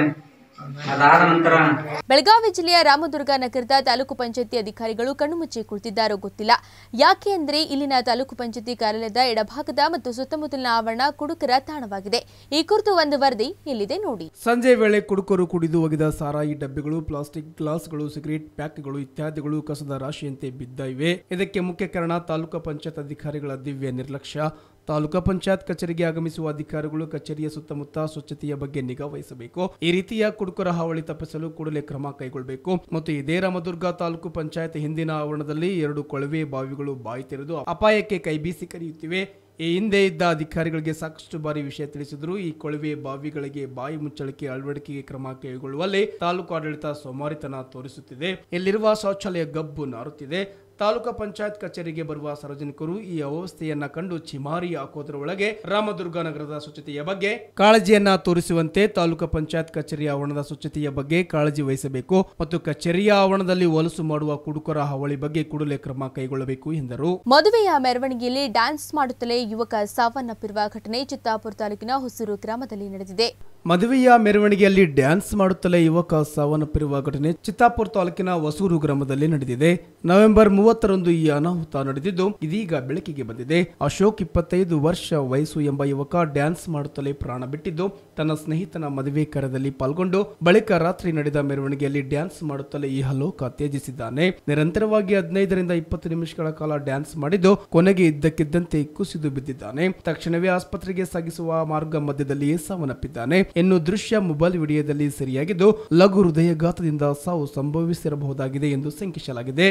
ಅದಾದ ನಂತರ ಬೆಳಗಾವಿ ಜಿಲ್ಲೆಯ ರಾಮದುರ್ಗ ನಗರದ ತಾಲೂಕು ಪಂಚಾಯತಿ ಅಧಿಕಾರಿಗಳು ಕಣ್ಣುಮುಚ್ಚಿ ಕುಳಿತಿದ್ದಾರೋ ಗೊತ್ತಿಲ್ಲ ಯಾಕೆ ಅಂದ್ರೆ ಇಲ್ಲಿನ ತಾಲೂಕು ಪಂಚಾಯತಿ ಕಾರ್ಯಾಲಯದ ಎಡಭಾಗದ ಮತ್ತು ಸುತ್ತಮುತ್ತಲಿನ ಆವರಣ ಕುಡುಕರ ತಾಣವಾಗಿದೆ ಈ ಕುರಿತು ಒಂದು ವರದಿ ಇಲ್ಲಿದೆ ನೋಡಿ ಸಂಜೆ ವೇಳೆ ಕುಡುಕರು ಕುಡಿದು ಒಗೆದ ಸಾರಾಯಿ ಡಬ್ಬಿಗಳು ಪ್ಲಾಸ್ಟಿಕ್ ಗ್ಲಾಸ್ಗಳು ಸಿಗರೇಟ್ ಪ್ಯಾಕ್ಗಳು ಇತ್ಯಾದಿಗಳು ಕಸದ ರಾಶಿಯಂತೆ ಬಿದ್ದ ಇವೆ ಇದಕ್ಕೆ ಮುಖ್ಯ ಕಾರಣ ತಾಲೂಕು ಪಂಚಾಯತ್ ಅಧಿಕಾರಿಗಳ ದಿವ್ಯ ನಿರ್ಲಕ್ಷ್ಯ ತಾಲೂಕಾ ಪಂಚಾಯತ್ ಕಚೇರಿಗೆ ಆಗಮಿಸುವ ಅಧಿಕಾರಿಗಳು ಕಚೇರಿಯ ಸುತ್ತಮುತ್ತ ಸ್ವಚ್ಛತೆಯ ಬಗ್ಗೆ ನಿಗಾ ವಹಿಸಬೇಕು ಈ ರೀತಿಯ ಕುಡುಕರ ಹಾವಳಿ ತಪ್ಪಿಸಲು ಕೂಡಲೇ ಕ್ರಮ ಕೈಗೊಳ್ಳಬೇಕು ಮತ್ತು ಇದೇ ರಾಮದುರ್ಗ ತಾಲೂಕು ಪಂಚಾಯತ್ ಹಿಂದಿನ ಆವರಣದಲ್ಲಿ ಎರಡು ಕೊಳವೆ ಬಾವಿಗಳು ಬಾಯಿ ತೆರೆದು ಅಪಾಯಕ್ಕೆ ಕೈಬೀಸಿ ಕರೆಯುತ್ತಿವೆ ಈ ಹಿಂದೆ ಇದ್ದ ಅಧಿಕಾರಿಗಳಿಗೆ ಸಾಕಷ್ಟು ಬಾರಿ ವಿಷಯ ತಿಳಿಸಿದ್ರು ಈ ಕೊಳವೆ ಬಾವಿಗಳಿಗೆ ಬಾಯಿ ಮುಚ್ಚಳಿಕೆ ಅಳವಡಿಕೆಗೆ ಕ್ರಮ ಕೈಗೊಳ್ಳುವಲ್ಲಿ ತಾಲೂಕು ಆಡಳಿತ ಸೋಮಾರಿತನ ತೋರಿಸುತ್ತಿದೆ ಇಲ್ಲಿರುವ ಶೌಚಾಲಯ ಗಬ್ಬು ನಾರುತ್ತಿದೆ ತಾಲೂಕು ಪಂಚಾಯತ್ ಕಚೇರಿಗೆ ಬರುವ ಸಾರ್ವಜನಿಕರು ಈ ಅವ್ಯವಸ್ಥೆಯನ್ನ ಕಂಡು ಚಿಮಾರಿ ಹಾಕೋದ್ರ ಒಳಗೆ ರಾಮದುರ್ಗ ನಗರದ ಸ್ವಚ್ಛತೆಯ ಬಗ್ಗೆ ಕಾಳಜಿಯನ್ನ ತೋರಿಸುವಂತೆ ತಾಲೂಕು ಪಂಚಾಯತ್ ಕಚೇರಿಯ ಆವರಣದ ಸ್ವಚ್ಛತೆಯ ಬಗ್ಗೆ ಕಾಳಜಿ ವಹಿಸಬೇಕು ಮತ್ತು ಕಚೇರಿಯ ಆವರಣದಲ್ಲಿ ಹೊಲಸು ಮಾಡುವ ಕುಡುಕರ ಹಾವಳಿ ಬಗ್ಗೆ ಕೂಡಲೇ ಕ್ರಮ ಕೈಗೊಳ್ಳಬೇಕು ಎಂದರು ಮದುವೆಯ ಮೆರವಣಿಗೆಯಲ್ಲಿ ಡ್ಯಾನ್ಸ್ ಮಾಡುತ್ತಲೇ ಯುವಕ ಸಾವನ್ನಪ್ಪಿರುವ ಘಟನೆ ಚಿತ್ತಾಪುರ ತಾಲೂಕಿನ ಹೊಸೂರು ಗ್ರಾಮದಲ್ಲಿ ನಡೆದಿದೆ ಮದುವೆಯ ಮೆರವಣಿಗೆಯಲ್ಲಿ ಡ್ಯಾನ್ಸ್ ಮಾಡುತ್ತಲೇ ಯುವಕ ಸಾವನ್ನಪ್ಪಿರುವ ಘಟನೆ ಚಿತ್ತಾಪುರ ತಾಲೂಕಿನ ಹೊಸೂರು ಗ್ರಾಮದಲ್ಲಿ ನಡೆದಿದೆ ನವೆಂಬರ್ ಮೂವತ್ತರಂದು ಈ ಅನಾಹುತ ನಡೆದಿದ್ದು ಇದೀಗ ಬೆಳಕಿಗೆ ಬಂದಿದೆ ಅಶೋಕ್ ಇಪ್ಪತ್ತೈದು ವರ್ಷ ವಯಸ್ಸು ಎಂಬ ಯುವಕ ಡ್ಯಾನ್ಸ್ ಮಾಡುತ್ತಲೇ ಪ್ರಾಣ ಬಿಟ್ಟಿದ್ದು ತನ್ನ ಸ್ನೇಹಿತನ ಮದುವೆ ಕಾರ್ಯದಲ್ಲಿ ಪಾಲ್ಗೊಂಡು ಬಳಿಕ ರಾತ್ರಿ ನಡೆದ ಮೆರವಣಿಗೆಯಲ್ಲಿ ಡ್ಯಾನ್ಸ್ ಮಾಡುತ್ತಲೇ ಈ ಹಲೋಕ ತ್ಯಜಿಸಿದ್ದಾನೆ ನಿರಂತರವಾಗಿ ಹದಿನೈದರಿಂದ ಇಪ್ಪತ್ತು ನಿಮಿಷಗಳ ಕಾಲ ಡ್ಯಾನ್ಸ್ ಮಾಡಿದ್ದು ಕೊನೆಗೆ ಇದ್ದಕ್ಕಿದ್ದಂತೆ ಕುಸಿದು ಬಿದ್ದಿದ್ದಾನೆ ತಕ್ಷಣವೇ ಆಸ್ಪತ್ರೆಗೆ ಸಾಗಿಸುವ ಮಾರ್ಗ ಮಧ್ಯದಲ್ಲಿಯೇ ಸಾವನ್ನಪ್ಪಿದ್ದಾನೆ ಇನ್ನು ದೃಶ್ಯ ಮೊಬೈಲ್ ವಿಡಿಯೋದಲ್ಲಿ ಸರಿಯಾಗಿದ್ದು ಲಘು ಹೃದಯಘಾತದಿಂದ ಸಾವು ಸಂಭವಿಸಿರಬಹುದಾಗಿದೆ ಎಂದು ಶಂಕಿಸಲಾಗಿದೆ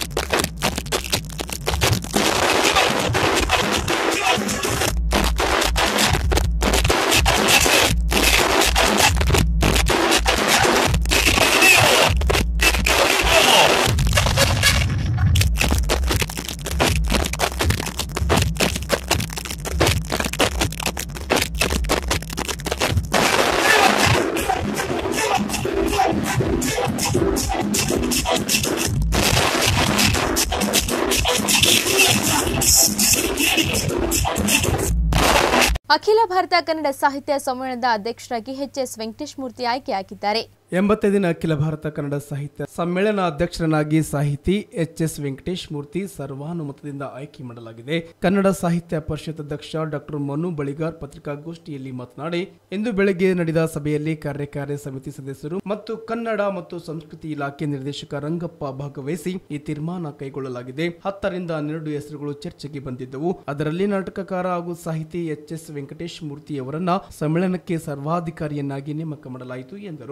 ಅಖಿಲ ಭಾರತ ಕನ್ನಡ ಸಾಹಿತ್ಯ ಸಮ್ಮೇಳನದ ಅಧ್ಯಕ್ಷರಾಗಿ ಎಚ್ ಎಸ್ ವೆಂಕಟೇಶ್ ಮೂರ್ತಿ ಆಯ್ಕೆಯಾಗಿದ್ದಾರೆ ಎಂಬತ್ತೈದಿನ ಅಖಿಲ ಭಾರತ ಕನ್ನಡ ಸಾಹಿತ್ಯ ಸಮ್ಮೇಳನ ಅಧ್ಯಕ್ಷರನ್ನಾಗಿ ಸಾಹಿತಿ ಎಚ್ ಎಸ್ ವೆಂಕಟೇಶ್ ಮೂರ್ತಿ ಸರ್ವಾನುಮತದಿಂದ ಆಯ್ಕೆ ಮಾಡಲಾಗಿದೆ ಕನ್ನಡ ಸಾಹಿತ್ಯ ಪರಿಷತ್ ಅಧ್ಯಕ್ಷ ಡಾಕ್ಟರ್ ಮನು ಬಳಿಗಾರ್ ಪತ್ರಿಕಾಗೋಷ್ಠಿಯಲ್ಲಿ ಮಾತನಾಡಿ ಇಂದು ಬೆಳಗ್ಗೆ ನಡೆದ ಸಭೆಯಲ್ಲಿ ಕಾರ್ಯಕಾರಿ ಸಮಿತಿ ಸದಸ್ಯರು ಮತ್ತು ಕನ್ನಡ ಮತ್ತು ಸಂಸ್ಕೃತಿ ಇಲಾಖೆ ನಿರ್ದೇಶಕ ರಂಗಪ್ಪ ಭಾಗವಹಿಸಿ ಈ ತೀರ್ಮಾನ ಕೈಗೊಳ್ಳಲಾಗಿದೆ ಹತ್ತರಿಂದ ಹನ್ನೆರಡು ಹೆಸರುಗಳು ಚರ್ಚೆಗೆ ಬಂದಿದ್ದವು ಅದರಲ್ಲಿ ನಾಟಕಕಾರ ಹಾಗೂ ಸಾಹಿತಿ ಎಚ್ ಎಸ್ ವೆಂಕಟೇಶ್ ಮೂರ್ತಿ ಅವರನ್ನ ಸಮ್ಮೇಳನಕ್ಕೆ ಸರ್ವಾಧಿಕಾರಿಯನ್ನಾಗಿ ನೇಮಕ ಮಾಡಲಾಯಿತು ಎಂದರು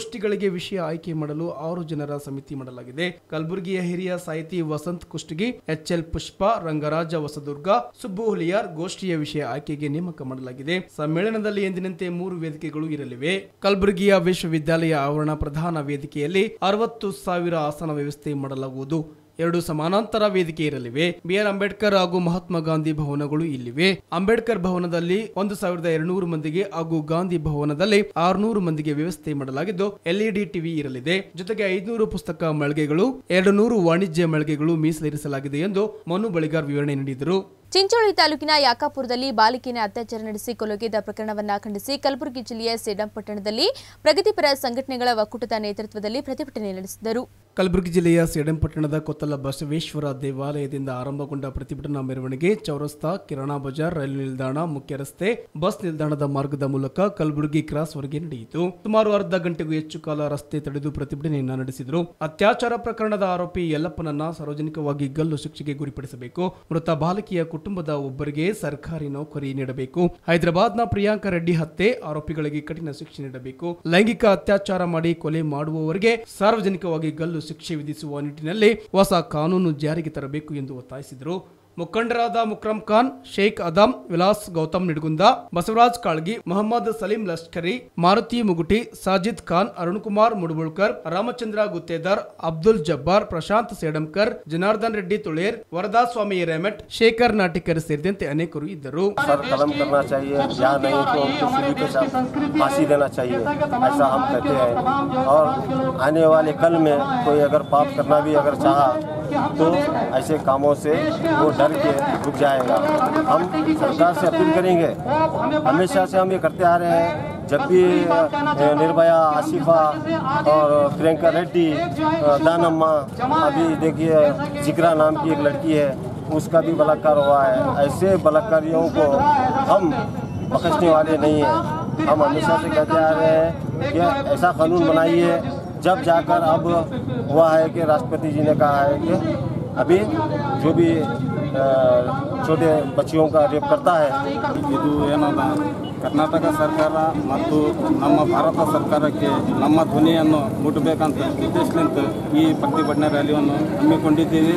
ಗೋಷ್ಠಿಗಳಿಗೆ ವಿಷಯ ಆಯ್ಕೆ ಮಾಡಲು ಆರು ಜನರ ಸಮಿತಿ ಮಾಡಲಾಗಿದೆ ಕಲಬುರಗಿಯ ಹಿರಿಯ ಸಾಹಿತಿ ವಸಂತ್ ಕುಷ್ಟಗಿ ಎಚ್ ಎಲ್ ಪುಷ್ಪ ರಂಗರಾಜ ಹೊಸದುರ್ಗ ಸುಬ್ಬು ಹುಲಿಯಾರ್ ಗೋಷ್ಠಿಯ ವಿಷಯ ಆಯ್ಕೆಗೆ ನೇಮಕ ಮಾಡಲಾಗಿದೆ ಸಮ್ಮೇಳನದಲ್ಲಿ ಎಂದಿನಂತೆ ಮೂರು ವೇದಿಕೆಗಳು ಇರಲಿವೆ ಕಲಬುರಗಿಯ ವಿಶ್ವವಿದ್ಯಾಲಯ ಆವರಣ ಪ್ರಧಾನ ವೇದಿಕೆಯಲ್ಲಿ ಅರವತ್ತು ಸಾವಿರ ಆಸನ ವ್ಯವಸ್ಥೆ ಮಾಡಲಾಗುವುದು ಎರಡು ಸಮಾನಾಂತರ ವೇದಿಕೆ ಇರಲಿವೆ ಬಿಆರ್ ಅಂಬೇಡ್ಕರ್ ಹಾಗೂ ಮಹಾತ್ಮ ಗಾಂಧಿ ಭವನಗಳು ಇಲ್ಲಿವೆ ಅಂಬೇಡ್ಕರ್ ಭವನದಲ್ಲಿ ಒಂದು ಸಾವಿರದ ಎರಡ್ನೂರು ಮಂದಿಗೆ ಹಾಗೂ ಗಾಂಧಿ ಭವನದಲ್ಲಿ ಆರುನೂರು ಮಂದಿಗೆ ವ್ಯವಸ್ಥೆ ಮಾಡಲಾಗಿದ್ದು ಎಲ್ಇಡಿ ಟಿವಿ ಇರಲಿದೆ ಜೊತೆಗೆ ಐದುನೂರು ಪುಸ್ತಕ ಮಳಿಗೆಗಳು ಎರಡು ನೂರು ವಾಣಿಜ್ಯ ಮಳಿಗೆಗಳು ಮೀಸಲಿರಿಸಲಾಗಿದೆ ಎಂದು ಮನು ಬಳಿಗಾರ್ ವಿವರಣೆ ನೀಡಿದರು ಚಿಂಚೋಳಿ ತಾಲೂಕಿನ ಯಾಕಾಪುರದಲ್ಲಿ ಬಾಲಿಕೆನ ಅತ್ಯಾಚಾರ ನಡೆಸಿ ಕೊಲೆಗೈದ ಪ್ರಕರಣವನ್ನು ಖಂಡಿಸಿ ಕಲಬುರಗಿ ಜಿಲ್ಲೆಯ ಸೇಡಂ ಪಟ್ಟಣದಲ್ಲಿ ಪ್ರಗತಿಪರ ಸಂಘಟನೆಗಳ ಒಕ್ಕೂಟದ ನೇತೃತ್ವದಲ್ಲಿ ಪ್ರತಿಭಟನೆ ನಡೆಸಿದರು ಕಲಬುರಗಿ ಜಿಲ್ಲೆಯ ಸೇಡಂಪಟ್ಟಣದ ಕೊತ್ತಲ ಬಸವೇಶ್ವರ ದೇವಾಲಯದಿಂದ ಆರಂಭಗೊಂಡ ಪ್ರತಿಭಟನಾ ಮೆರವಣಿಗೆ ಚೌರಸ್ತಾ ಕಿರಾಣಾ ಬಜಾರ್ ರೈಲು ನಿಲ್ದಾಣ ಮುಖ್ಯ ರಸ್ತೆ ಬಸ್ ನಿಲ್ದಾಣದ ಮಾರ್ಗದ ಮೂಲಕ ಕಲಬುರಗಿ ಕ್ರಾಸ್ ವರೆಗೆ ನಡೆಯಿತು ಸುಮಾರು ಅರ್ಧ ಗಂಟೆಗೂ ಹೆಚ್ಚು ಕಾಲ ರಸ್ತೆ ತಡೆದು ಪ್ರತಿಭಟನೆಯನ್ನ ನಡೆಸಿದರು ಅತ್ಯಾಚಾರ ಪ್ರಕರಣದ ಆರೋಪಿ ಯಲ್ಲಪ್ಪನನ್ನ ಸಾರ್ವಜನಿಕವಾಗಿ ಗಲ್ಲು ಶಿಕ್ಷೆಗೆ ಗುರಿಪಡಿಸಬೇಕು ಮೃತ ಬಾಲಕಿಯ ಕುಟುಂಬದ ಒಬ್ಬರಿಗೆ ಸರ್ಕಾರಿ ನೌಕರಿ ನೀಡಬೇಕು ಹೈದರಾಬಾದ್ನ ಪ್ರಿಯಾಂಕಾ ರೆಡ್ಡಿ ಹತ್ಯೆ ಆರೋಪಿಗಳಿಗೆ ಕಠಿಣ ಶಿಕ್ಷೆ ನೀಡಬೇಕು ಲೈಂಗಿಕ ಅತ್ಯಾಚಾರ ಮಾಡಿ ಕೊಲೆ ಮಾಡುವವರಿಗೆ ಸಾರ್ವಜನಿಕವಾಗಿ ಗಲ್ಲು ಶಿಕ್ಷೆ ವಿಧಿಸುವ ನಿಟ್ಟಿನಲ್ಲಿ ಹೊಸ ಕಾನೂನು ಜಾರಿಗೆ ತರಬೇಕು ಎಂದು ಒತ್ತಾಯಿಸಿದರು ಮುಖಂಡರಾದ ಮುಕ್ರಮ್ ಖಾನ್ ಶೇಖ್ ಅದಾಮ್ ವಿಲಾಸ್ ಗೌತಮ್ ನಿಡಗುಂದ ಬಸವರಾಜ್ ಕಾಳ್ಗಿ ಮೊಹಮ್ಮದ್ ಸಲೀಂ ಲಷ್ಕರಿ ಮಾರುತಿ ಮುಗುಟಿ ಸಾಜಿದ್ ಖಾನ್ ಅರುಣ್ ಕುಮಾರ್ ಮುಡುಬುಳ್ಕರ್ ರಾಮಚಂದ್ರ ಗುತ್ತೇದಾರ್ ಅಬ್ದುಲ್ ಜಬ್ಬಾರ್ ಪ್ರಶಾಂತ್ ಸೇಡಂಕರ್ ಜನಾರ್ದನ್ ರೆಡ್ಡಿ ತುಳೇರ್ ವರದಾ ಸ್ವಾಮಿ ರೆಮೆಟ್ ಶೇಖರ್ ನಾಟಿಕರ್ ಸೇರಿದಂತೆ ಅನೇಕರು ಇದ್ದರು सर कलम करना चाहिए या नहीं तो उनको सीढ़ी पे साथ फांसी देना चाहिए ऐसा हम कहते हैं और आने वाले कल में कोई अगर पाप करना भी अगर चाहा तो ऐसे कामों से वो डर के रुक जाएगा हम सरकार से अपील करेंगे हमेशा से हम ये करते आ रहे हैं जब भी अ, निर्भया आसिफा और प्रियंका रेड्डी अ, दानम्मा अभी देखिए जिक्रा नाम की एक लड़की है उसका भी बलात्कार हुआ है ऐसे बलात्कारियों को हम बख्शने वाले नहीं हैं हम हमेशा से कहते आ रहे हैं कि ऐसा कानून बनाइए जब जाकर अब हुआ है कि राष्ट्रपति जी ने कहा है कि अभी जो भी अ, छोटे बच्चियों का रेप करता है ಇದು ಏನದ ಕರ್ನಾಟಕ ಸರ್ಕಾರ ಮತ್ತು ನಮ್ಮ ಭಾರತ ಸರ್ಕಾರಕ್ಕೆ ನಮ್ಮ ಧ್ವನಿಯನ್ನು ಮುಟ್ಟಬೇಕಂತ ಉದ್ದೇಶಲಿಂತ ಈ ಪ್ರತಿಭಟನಾ ರ್ಯಾಲಿಯನ್ನು ಹಮ್ಮಿಕೊಂಡಿದ್ದೀವಿ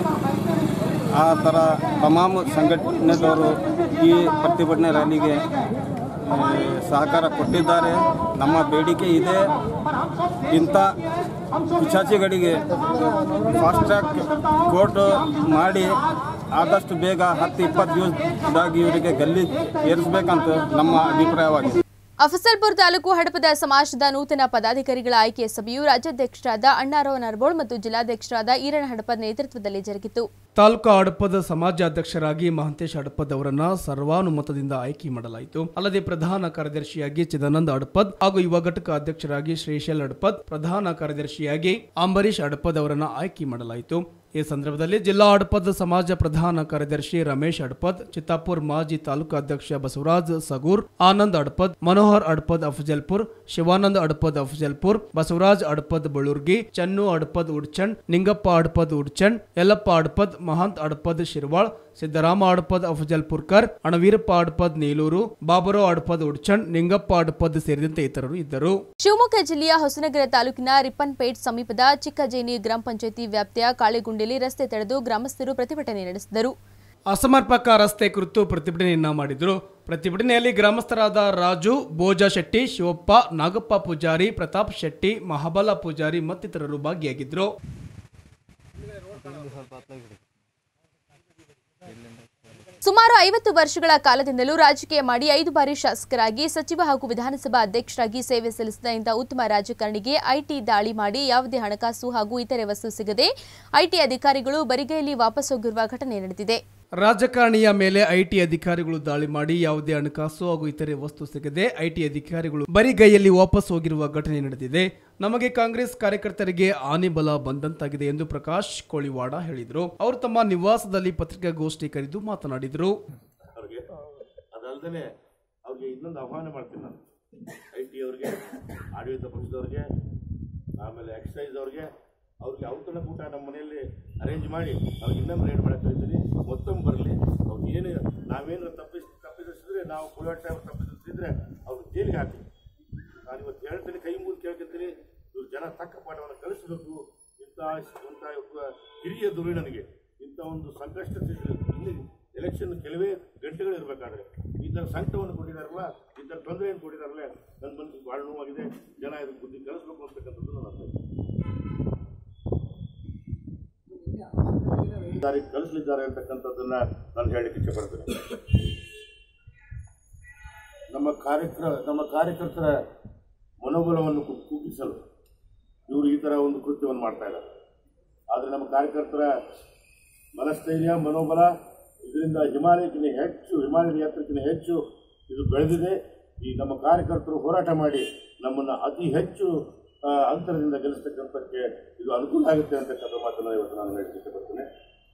ಆ ಥರ ತಮಾಮ್ ಸಂಘಟನೆದವರು ಈ ಪ್ರತಿಭಟನೆ ರ್ಯಾಲಿಗೆ ಆ, ಸಹಕಾರ ಕೊಟ್ಟಿದ್ದಾರೆ ನಮ್ಮ ಬೇಡಿಕೆ ಇದೆ ಇಂಥ ಪಿಶಾಚಿಗಳಿಗೆ ಫಾಸ್ಟ್ ಟ್ರ್ಯಾಕ್ ಕೋರ್ಟ್ ಮಾಡಿ ಆದಷ್ಟು ಬೇಗ ಹತ್ತು ಇಪ್ಪತ್ತು ದಿವಸದಾಗ ಇವರಿಗೆ ಗಲ್ಲಿ ಏರಿಸಬೇಕಂತ ನಮ್ಮ ಅಭಿಪ್ರಾಯವಾಗಿದೆ ಅಫಸಲ್ಪುರ್ ತಾಲೂಕು ಹಡಪದ ಸಮಾಜದ ನೂತನ ಪದಾಧಿಕಾರಿಗಳ ಆಯ್ಕೆ ಸಭೆಯು ರಾಜ್ಯಾಧ್ಯಕ್ಷರಾದ ಅಣ್ಣಾರಾವ್ ನರ್ಬೋಳ್ ಮತ್ತು ಜಿಲ್ಲಾಧ್ಯಕ್ಷರಾದ ಈರಣ್ಣ ಹಡಪದ್ ನೇತೃತ್ವದಲ್ಲಿ ಜರುಗಿತು ತಾಲೂಕು ಹಡಪದ ಸಮಾಜಾಧ್ಯಕ್ಷರಾಗಿ ಮಹಂತೇಶ್ ಹಡಪದ್ ಅವರನ್ನ ಸರ್ವಾನುಮತದಿಂದ ಆಯ್ಕೆ ಮಾಡಲಾಯಿತು ಅಲ್ಲದೆ ಪ್ರಧಾನ ಕಾರ್ಯದರ್ಶಿಯಾಗಿ ಚಿದಾನಂದ ಹಡಪದ್ ಹಾಗೂ ಯುವ ಘಟಕ ಅಧ್ಯಕ್ಷರಾಗಿ ಶ್ರೀಶೈಲ್ ಹಡಪದ್ ಪ್ರಧಾನ ಕಾರ್ಯದರ್ಶಿಯಾಗಿ ಅಂಬರೀಶ್ ಹಡಪದ್ ಅವರನ್ನ ಆಯ್ಕೆ ಮಾಡಲಾಯಿತು ಈ ಸಂದರ್ಭದಲ್ಲಿ ಜಿಲ್ಲಾ ಹಡಪದ್ ಸಮಾಜ ಪ್ರಧಾನ ಕಾರ್ಯದರ್ಶಿ ರಮೇಶ್ ಹಡಪದ್ ಚಿತ್ತಾಪುರ್ ಮಾಜಿ ತಾಲೂಕು ಅಧ್ಯಕ್ಷ ಬಸವರಾಜ್ ಸಗೂರ್ ಆನಂದ್ ಹಡಪದ್ ಮನೋಹರ್ ಹಡಪದ್ ಅಫಜಲ್ಪುರ್ ಶಿವಾನಂದ್ ಹಡಪದ್ ಅಫಜಲ್ಪುರ್ ಬಸವರಾಜ್ ಹಡಪದ್ ಬಳುರ್ಗಿ ಚನ್ನು ಹಡಪದ್ ಉಡ್ಚಣ್ ನಿಂಗಪ್ಪ ಹಡಪದ್ ಉಡ್ಚಣ್ ಯಲ್ಲಪ್ಪ ಹಡಪದ್ ಮಹಾಂತ್ ಹಡಪದ್ ಶಿರ್ವಾಳ್ ಸಿದ್ದರಾಮ ಹಡಪದ್ ಅಫಜಲ್ಪುರ್ಕರ್ ಅಣವೀರಪ್ಪ ಹಡಪದ್ ನೀಲೂರು ಬಾಬರೋ ಹಡಪದ್ ಉಡ್ಚಣ್ ನಿಂಗಪ್ಪ ಹಡಪದ್ ಸೇರಿದಂತೆ ಇತರರು ಇದ್ದರು ಶಿವಮೊಗ್ಗ ಜಿಲ್ಲೆಯ ಹೊಸನಗರ ತಾಲೂಕಿನ ರಿಪ್ಪನ್ಪೇಟ್ ಸಮೀಪದ ಚಿಕ್ಕಜೇನಿ ಗ್ರಾಮ ಪಂಚಾಯತಿ ವ್ಯಾಪ್ತಿಯ ಕಾಳೆಗುಂಡೆಲಿ ರಸ್ತೆ ತಡೆದು ಗ್ರಾಮಸ್ಥರು ಪ್ರತಿಭಟನೆ ನಡೆಸಿದರು ಅಸಮರ್ಪಕ ರಸ್ತೆ ಕುರಿತು ಪ್ರತಿಭಟನೆಯನ್ನ ಮಾಡಿದರು ಪ್ರತಿಭಟನೆಯಲ್ಲಿ ಗ್ರಾಮಸ್ಥರಾದ ರಾಜು ಬೋಜಾ ಶೆಟ್ಟಿ ಶಿವಪ್ಪ ನಾಗಪ್ಪ ಪೂಜಾರಿ ಪ್ರತಾಪ್ ಶೆಟ್ಟಿ ಮಹಾಬಲ ಪೂಜಾರಿ ಮತ್ತಿತರರು ಭಾಗಿಯಾಗಿದ್ದರು ಸುಮಾರು ಐವತ್ತು ವರ್ಷಗಳ ಕಾಲದಿಂದಲೂ ರಾಜಕೀಯ ಮಾಡಿ ಐದು ಬಾರಿ ಶಾಸಕರಾಗಿ ಸಚಿವ ಹಾಗೂ ವಿಧಾನಸಭಾ ಅಧ್ಯಕ್ಷರಾಗಿ ಸೇವೆ ಸಲ್ಲಿಸಿದ ಇಂಥ ಉತ್ತಮ ರಾಜಕಾರಣಿಗೆ ಐಟಿ ದಾಳಿ ಮಾಡಿ ಯಾವುದೇ ಹಣಕಾಸು ಹಾಗೂ ಇತರೆ ವಸ್ತು ಸಿಗದೆ ಐಟಿ ಅಧಿಕಾರಿಗಳು ಬರಿಗೈಯಲ್ಲಿ ವಾಪಸ್ ಹೋಗಿರುವ ಘಟನೆ ನಡೆದಿದೆ ರಾಜಕಾರಣಿಯ ಮೇಲೆ ಐಟಿ ಅಧಿಕಾರಿಗಳು ದಾಳಿ ಮಾಡಿ ಯಾವುದೇ ಹಣಕಾಸು ಹಾಗೂ ಇತರೆ ವಸ್ತು ಸಿಗದೆ ಐಟಿ ಅಧಿಕಾರಿಗಳು ಬರಿಗೈಯಲ್ಲಿ ವಾಪಸ್ ಹೋಗಿರುವ ಘಟನೆ ನಡೆದಿದೆ ನಮಗೆ ಕಾಂಗ್ರೆಸ್ ಕಾರ್ಯಕರ್ತರಿಗೆ ಆನೆ ಬಲ ಬಂದಂತಾಗಿದೆ ಎಂದು ಪ್ರಕಾಶ್ ಕೋಳಿವಾಡ ಹೇಳಿದರು ಅವರು ತಮ್ಮ ನಿವಾಸದಲ್ಲಿ ಪತ್ರಿಕಾಗೋಷ್ಠಿ ಕರೆದು ಮಾತನಾಡಿದರು ಅವ್ರಿಗೆ ಅದಲ್ದೇ ಅವ್ರಿಗೆ ಇನ್ನೊಂದು ಆಹ್ವಾನ ಮಾಡ್ತೀನಿ ನಾನು ಐ ಟಿ ಅವ್ರಿಗೆ ಆಡಳಿತ ಪಕ್ಷದವ್ರಿಗೆ ಆಮೇಲೆ ಎಕ್ಸೈಸ್ ಅವ್ರಿಗೆ ಅವ್ರಿಗೆ ಔತಣ ಕೂಟ ನಮ್ಮ ಮನೆಯಲ್ಲಿ ಅರೇಂಜ್ ಮಾಡಿ ಅವ್ರಿಗೆ ಇನ್ನೊಂದು ರೇಡ್ ಮಾಡಕ್ಕೆ ಹೇಳ್ತೀನಿ ಮತ್ತೊಮ್ಮೆ ಬರಲಿ ಅವ್ರು ಏನು ನಾವೇನು ತಪ್ಪಿಸ್ ತಪ್ಪಿಸಿದ್ರೆ ನಾವು ಕೋಲಾಟ ತಪ್ಪಿಸಿದ್ರೆ ಅವ್ರು ಜೈಲಿಗೆ ಹಾಕಿ ನಾನು ಇವತ್ತು ಹೇಳ್ತೀನಿ ಕೈ ಮುಗಿದು ಕೇಳ್ಕೊತೀನಿ ಇವ್ರು ಇಂಥ ಒಬ್ಬ ಹಿರಿಯ ಧುರೀಣನಿಗೆ ಇಂಥ ಒಂದು ಸಂಕಷ್ಟ ಸ್ಥಿತಿ- ಇಲ್ಲಿ ಎಲೆಕ್ಷನ್ ಕೆಲವೇ ಗಂಟೆಗಳು ಇರಬೇಕಾದ್ರೆ ಈ ಥರ ಸಂಕಟವನ್ನು ಕೊಟ್ಟಿದಾರಲ್ಲ ಈ ಥರ ತೊಂದರೆಯನ್ನು ಕೊಟ್ಟಿದಾರಲ್ಲ ನನ್ನ ಮನಸ್ಸಿಗೆ ಭಾಳ ನೋವಾಗಿದೆ ಜನ ಇದಕ್ಕೆ ಬುದ್ಧಿ ಕಲಿಸ್ಬೇಕು ಅಂತಕ್ಕಂಥದ್ದು ನನ್ನ ಅರ್ಥ ದಾರಿಗೆ ಕಲಿಸಲಿದ್ದಾರೆ ಅಂತಕ್ಕಂಥದ್ದನ್ನ ನಾನು ಹೇಳಲಿಕ್ಕೆ ಇಷ್ಟಪಡ್ತೇನೆ ನಮ್ಮ ಕಾರ್ಯಕ್ರ ನಮ್ಮ ಕಾರ್ಯಕರ್ತರ ಮನೋಬಲವನ್ನು ಕು- ಕುಗ್ಗಿಸಲು ಇವರು ಈ ಥರ ಒಂದು ಕೃತ್ಯವನ್ನು ಮಾಡ್ತಾ ಇದ್ದಾರೆ ಆದರೆ ನಮ್ಮ ಕಾರ್ಯಕರ್ತರ ಮನಸ್ಥೈರ್ಯ ಮನೋಬಲ ಇದರಿಂದ ಹಿಮಾಲಯಕ್ಕಿಂತ ಹೆಚ್ಚು ಹಿಮಾಲಯದ ಎತ್ತರಕ್ಕಿಂತ ಹೆಚ್ಚು ಇದು ಬೆಳೆದಿದೆ ಈ ನಮ್ಮ ಕಾರ್ಯಕರ್ತರು ಹೋರಾಟ ಮಾಡಿ ನಮ್ಮನ್ನು ಅತಿ ಹೆಚ್ಚು ಆ, ಅಂತರದಿಂದ ಗೆಲ್ಲಿಸ್ತಕ್ಕಂಥಕ್ಕೆ ಇದು ಅನುಕೂಲ ಆಗುತ್ತೆ ಅಂತಕ್ಕಂಥ ಮಾತನ್ನು ಇವತ್ತು ನಾನು ಹೇಳಲಿಕ್ಕೆ ಇಷ್ಟಪಡ್ತೇನೆ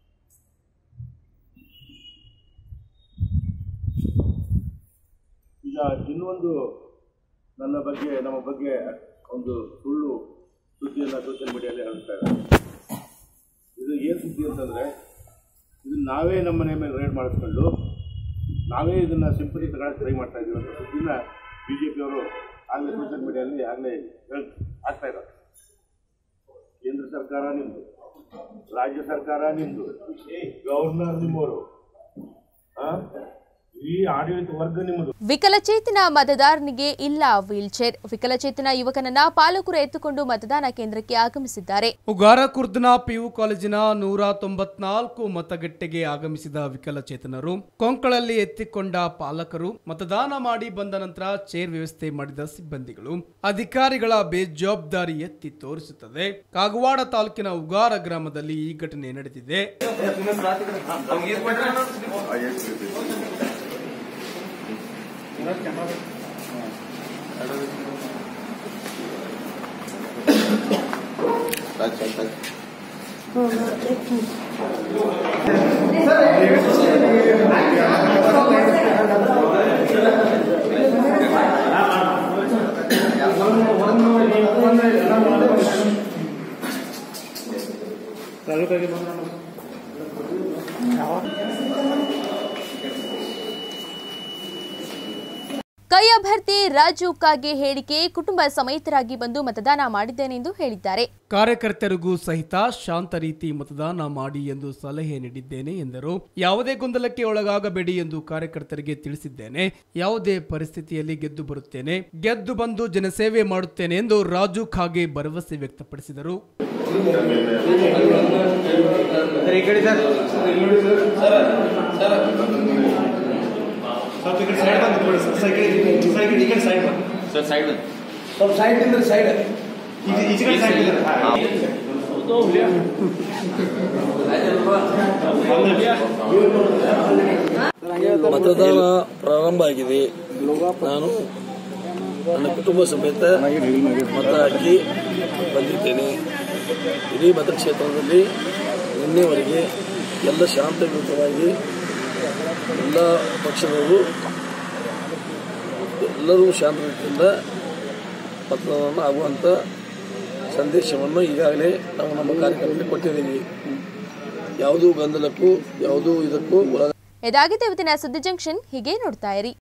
ಈಗ ಇನ್ನೊಂದು ನನ್ನ ಬಗ್ಗೆ ನಮ್ಮ ಬಗ್ಗೆ ಒಂದು ಸುಳ್ಳು ಸುದ್ದಿಯನ್ನು ಸೋಷಿಯಲ್ ಮೀಡಿಯಲ್ಲಿ ಹರಡ್ತಾ ಇದ್ದಾರೆ ಇದು ಏನು ಸುದ್ದಿ ಅಂತಂದರೆ ಇದು ನಾವೇ ನಮ್ಮ ಮನೆ ಮೇಲೆ ರೈಡ್ ಮಾಡಿಸ್ಕೊಂಡು ನಾವೇ ಇದನ್ನು ಸಿಂಪತಿ ತಗೊಳ್ಳೋಕೆ ಟ್ರೈ ಮಾಡ್ತಾ ಇದ್ದೀವಿ ಅಂತ ಸುದ್ದಿನ ಬಿ ಜೆ ಪಿಯವರು ಆಗಲೇ ಸೋಷಿಯಲ್ ಮೀಡಿಯಲ್ಲಿ ಆಗಲೇ ಹೇಳ್ ಆಗ್ತಾ ಇದ್ದಾರೆ ಕೇಂದ್ರ ಸರ್ಕಾರ ನಿಮ್ಮದು ರಾಜ್ಯ ಸರ್ಕಾರ ನಿಮ್ಮದು ಗವರ್ನರ್ ನಿಮ್ಮವರು ಆ? ಈ ಆಡಳಿತ ವರ್ಗ ನಿಮ್ಮದು ವಿಕಲಚೇತನ ಮತದಾರನಿಗೆ ಇಲ್ಲ ವೀಲ್ಚೇರ್ ವಿಕಲಚೇತನ ಯುವಕನನ್ನ ಪಾಲಕರು ಎತ್ತುಕೊಂಡು ಮತದಾನ ಕೇಂದ್ರಕ್ಕೆ ಆಗಮಿಸಿದ್ದಾರೆ ಉಗಾರ ಕುರ್ದನ ಪಿಯು ಕಾಲೇಜಿನ ನೂರ ತೊಂಬತ್ನಾಲ್ಕು ಮತಗಟ್ಟೆಗೆ ಆಗಮಿಸಿದ ವಿಕಲಚೇತನರು ಕೊಂಕಳಲ್ಲಿ ಎತ್ತಿಕೊಂಡ ಪಾಲಕರು ಮತದಾನ ಮಾಡಿ ಬಂದ ನಂತರ ಚೇರ್ ವ್ಯವಸ್ಥೆ ಮಾಡಿದ ಸಿಬ್ಬಂದಿಗಳು ಅಧಿಕಾರಿಗಳ ಬೇಜವಾಬ್ದಾರಿ ಎತ್ತಿ ತೋರಿಸುತ್ತದೆ ಕಾಗವಾಡ ತಾಲೂಕಿನ ಉಗಾರ ಗ್ರಾಮದಲ್ಲಿ ಈ ಘಟನೆ ನಡೆದಿದೆ ಕೈ ಅಭ್ಯರ್ಥಿ ರಾಜು ಕಾಗೆ ಹೇಳಿಕೆ ಕುಟುಂಬ ಸಮೇತರಾಗಿ ಬಂದು ಮತದಾನ ಮಾಡಿದ್ದೇನೆಂದು ಹೇಳಿದ್ದಾರೆ ಕಾರ್ಯಕರ್ತರಿಗೂ ಸಹಿತ ಶಾಂತ ರೀತಿ ಮತದಾನ ಮಾಡಿ ಎಂದು ಸಲಹೆ ನೀಡಿದ್ದೇನೆ ಎಂದರು ಯಾವುದೇ ಗೊಂದಲಕ್ಕೆ ಒಳಗಾಗಬೇಡಿ ಎಂದು ಕಾರ್ಯಕರ್ತರಿಗೆ ತಿಳಿಸಿದ್ದೇನೆ ಯಾವುದೇ ಪರಿಸ್ಥಿತಿಯಲ್ಲಿ ಗೆದ್ದು ಬರುತ್ತೇನೆ ಗೆದ್ದು ಬಂದು ಜನಸೇವೆ ಮಾಡುತ್ತೇನೆ ಎಂದು ರಾಜು ಖಾಗೆ ಭರವಸೆ ವ್ಯಕ್ತಪಡಿಸಿದರು ಸರ್ ಸೈಡ್ ಸ್ವಲ್ಪ ಸೈಡ್ ನಿಂದ್ರೆ ಸೈಡ್ ಈಚೆ ಕಡೆ ಸೈಡ್ ಮತದಾನ ಪ್ರಾರಂಭ ಆಗಿದೆ ನಾನು ನನ್ನ ಕುಟುಂಬ ಸಮೇತ ಮತ ಹಾಕಿ ಬಂದಿದ್ದೇನೆ ಇಡೀ ಮತಕ್ಷೇತ್ರದಲ್ಲಿ ನಿನ್ನೆವರೆಗೆ ಎಲ್ಲ ಶಾಂತಯುತವಾಗಿ ಎಲ್ಲ ಪಕ್ಷದವರು ಎಲ್ಲರೂ ಶಾಂತತೆಯಿಂದ ಮತದಾನ ಆಗುವಂಥ ಸಂದೇಶವನ್ನು ಈಗಾಗಲೇ ನಾವು ನಮ್ಮ ಕಾರ್ಯಕ್ರಮದಲ್ಲಿ ಕೊಟ್ಟಿದ್ದೀವಿ ಯಾವುದೂ ಗೊಂದಲಕ್ಕೂ ಯಾವುದೂ ಇದಕ್ಕೂ ಒಳಗ ಇದಾಗಿದೆ ಇವತ್ತಿನ ಸುದ್ದಿ ಜಂಕ್ಷನ್ ಹೀಗೆ ನೋಡ್ತಾ ಇರಿ